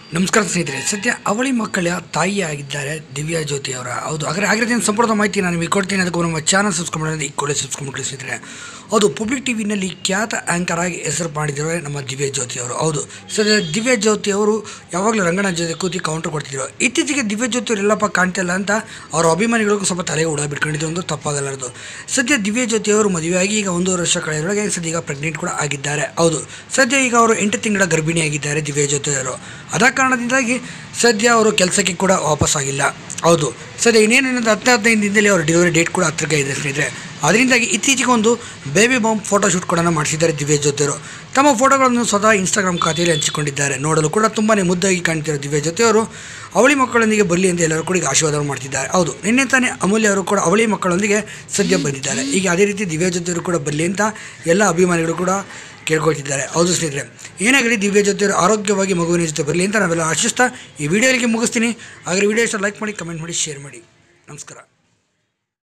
ನಮಸ್ಕಾರ ಸ್ನೇಹಿತರೆ ಸದ್ಯ ಅವಳಿ ಮಕ್ಕಳ ತಾಯಿಯಾಗಿದ್ದಾರೆ ದಿವ್ಯಾ ಜ್ಯೋತಿ ಅವರ ಹೌದು ಹಾಗಾದ್ರೆ ಆಗಿರೋದೇನು ಸಂಪೂರ್ಣ ಮಾಹಿತಿ ನಾನು ನಿಮಗೆ ಕೊಡ್ತೀನಿ ಅದಕ್ಕೆ ನಮ್ಮ ಚಾನಲ್ ಸಬ್ಸ್ಕ್ರೈಬ್ ಮಾಡೋದು ಈ ಕೂಡಲೇ ಸಬ್ಸ್ಕ್ರೈಬ್ ಮಾಡಿ ಸ್ನೇಹಿತರೆ ಹೌದು ಪಬ್ಲಿಕ್ ಟಿ ವಿನಲ್ಲಿ ಖ್ಯಾತ ಆ್ಯಂಕರ್ ಆಗಿ ಹೆಸರು ಮಾಡಿದ್ರು ನಮ್ಮ ದಿವ್ಯಾ ಜ್ಯೋತಿ ಅವರು ಹೌದು ಸದ್ಯ ದಿವ್ಯಾ ಜ್ಯೋತಿ ಅವರು ಯಾವಾಗಲೂ ರಂಗಣ್ಣ ಜೊತೆ ಕೂತಿ ಕೌಂಟರ್ ಕೊಡ್ತಿದ್ರು ಇತ್ತೀಚೆಗೆ ದಿವ್ಯಾ ಜ್ಯೋತಿ ಅವರು ಎಲ್ಲಪ್ಪ ಕಾಣ್ತಿಲ್ಲ ಅಂತ ಅವರ ಅಭಿಮಾನಿಗಳಿಗೂ ಸ್ವಲ್ಪ ತಲೆಗೆ ಉಡ ಬಿಟ್ಕೊಂಡಿದ್ದು ಒಂದು ತಪ್ಪಾಗಲಾರದು ಸದ್ಯ ದಿವ್ಯಾ ಜ್ಯೋತಿ ಅವರು ಮದುವೆಯಾಗಿ ಈಗ ಒಂದೂವರೆ ವರ್ಷ ಕಳೆಯೊಳಗೆ ಸದ್ಯ ಈಗ ಪ್ರೆಗ್ನೆಂಟ್ ಕೂಡ ಆಗಿದ್ದಾರೆ ಹೌದು ಸದ್ಯ ಈಗ ಅವರು ಎಂಟು ತಿಂಗಳ ಗರ್ಭಿಣಿಯಾಗಿದ್ದಾರೆ ದಿವ್ಯಾ ಜ್ಯೋತಿ ಅವರು ಅದ ಕಾರಣದಿಂದಾಗಿ ಸದ್ಯ ಅವರು ಕೆಲಸಕ್ಕೆ ಕೂಡ ವಾಪಸ್ ಆಗಿಲ್ಲ ಹೌದು ಸದ್ಯ ಇನ್ನೇನು ಇನ್ನೊಂದು ಹತ್ತು ಹದಿನೈದು ದಿನದಲ್ಲಿ ಅವರ ಡೆಲಿವರಿ ಡೇಟ್ ಕೂಡ ಹತ್ತಿರಕ್ಕೆ ಇದೆ ಸ್ನೇಹಿತರೆ ಅದರಿಂದಾಗಿ ಇತ್ತೀಚೆಗೆ ಒಂದು ಬೇಬಿ ಬಾಂಬ್ ಫೋಟೋ ಶೂಟ್ ಕೂಡ ಮಾಡಿಸಿದ್ದಾರೆ ದಿವ್ಯಾ ಜ್ಯೋತಿಯವರು ತಮ್ಮ ಫೋಟೋಗಳನ್ನು ಸ್ವತಃ ಇನ್ಸ್ಟಾಗ್ರಾಮ್ ಖಾತೆಯಲ್ಲಿ ಹಂಚಿಕೊಂಡಿದ್ದಾರೆ ನೋಡಲು ಕೂಡ ತುಂಬಾ ಮುದ್ದಾಗಿ ಕಾಣ್ತಿರೋ ದಿವ್ಯಾ ಜ್ಯೋತಿಯವರು ಅವಳಿ ಮಕ್ಕಳೊಂದಿಗೆ ಬರಲಿ ಅಂತ ಎಲ್ಲರೂ ಕೂಡ ಈಗ ಆಶೀರ್ವಾದ ಮಾಡ್ತಿದ್ದಾರೆ ಹೌದು ನಿನ್ನೆ ತಾನೇ ಅಮೂಲ್ಯ ಅವರು ಕೂಡ ಅವಳಿ ಮಕ್ಕಳೊಂದಿಗೆ ಸದ್ಯ ಬಂದಿದ್ದಾರೆ ಈಗ ಅದೇ ರೀತಿ ದಿವ್ಯಾ ಜ್ಯೋತಿಯವರು ಕೂಡ ಬರಲಿ ಅಂತ ಎಲ್ಲ ಅಭಿಮಾನಿಗಳು ಕೂಡ ಕೇಳ್ಕೊಳ್ತಿದ್ದಾರೆ ಹೌದು ಸ್ನೇಹಿತರೆ ಏನಾಗಲಿ ದಿವ್ಯ ಜೊತೆ ಆರೋಗ್ಯವಾಗಿ ಮಗುವಿನ ಜೊತೆ ಬರಲಿ ಅಂತ ನಾವೆಲ್ಲ ಆಶಿಸ್ತಾ ಈ ವಿಡಿಯೋಗೆ ಮುಗಿಸ್ತೀನಿ ಹಾಗಾದ್ರೆ ವಿಡಿಯೋ ಇಷ್ಟ ಲೈಕ್ ಮಾಡಿ ಕಮೆಂಟ್ ಮಾಡಿ ಶೇರ್ ಮಾಡಿ ನಮಸ್ಕಾರ